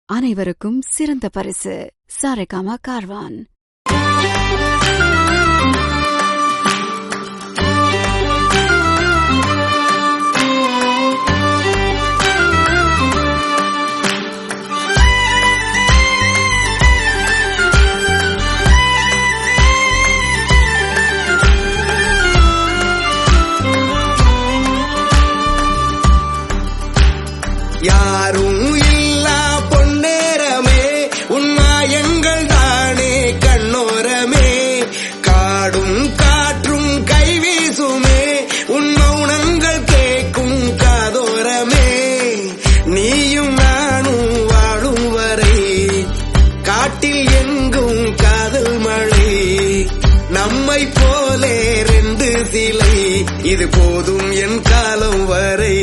அனைவருக்கும் சிறந்த பரிசு சாரேகாமா கார்வான் யாரும் இல்லா பொன்னேரமே உன்னாயங்கள் தானே கண்ணோரமே காடும் காற்றும் கைவீசுமே உன் மௌனங்கள் கேட்கும் காதோரமே நீயும் நானும் வாழும் வரை காட்டில் எங்கும் காதல் மழை நம்மை போலே ரெண்டு சிலை இது போதும் என் காலம் வரை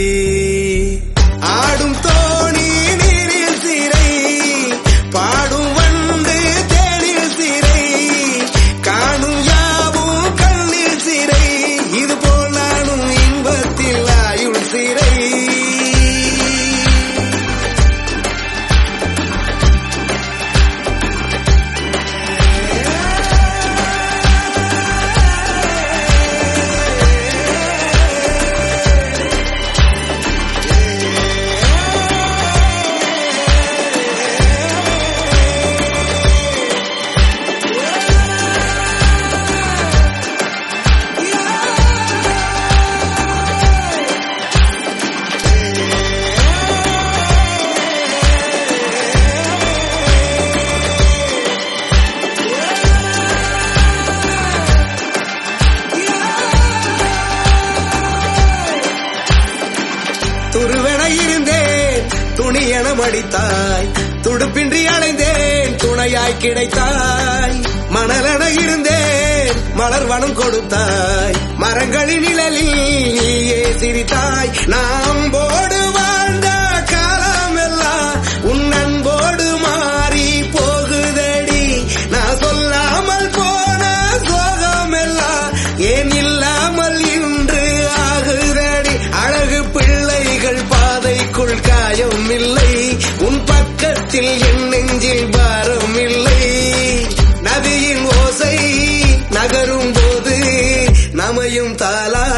ஆடும் தோணி நீரில் சிறை பாடும் வண்டு தேனில் சிறை காணும் யாவும் கண்ணில் சிறை இது போல் நானும் இன்பத்தில் ஆயுள் சிறை துருவென இருந்தேன் துணியென மடித்தாய் துடுப்பின்றி அலைந்தேன் துணையாய் கிடைத்தாய் மணலென இருந்தேன் மலர் வனம் கொடுத்தாய் மரங்களின் நிழலில் நீயே சிரித்தாய் நாம் போடு வாழ்ந்த காலமெல்லாம் உன் அன்போடு மாறி போகுதடி நான் சொல்லாமல் போன சோகமெல்லாம் ஏன் இல்லாமல் இன்று ஆகுதடி அழகு பிள்ளைகள் பாதைக்குள் காயம் இல்லை உன் பக்கத்தில் என் நெஞ்சில் பாரம் இல்லை நதியின் ஓசை நகரும் போது நமையும் தாலா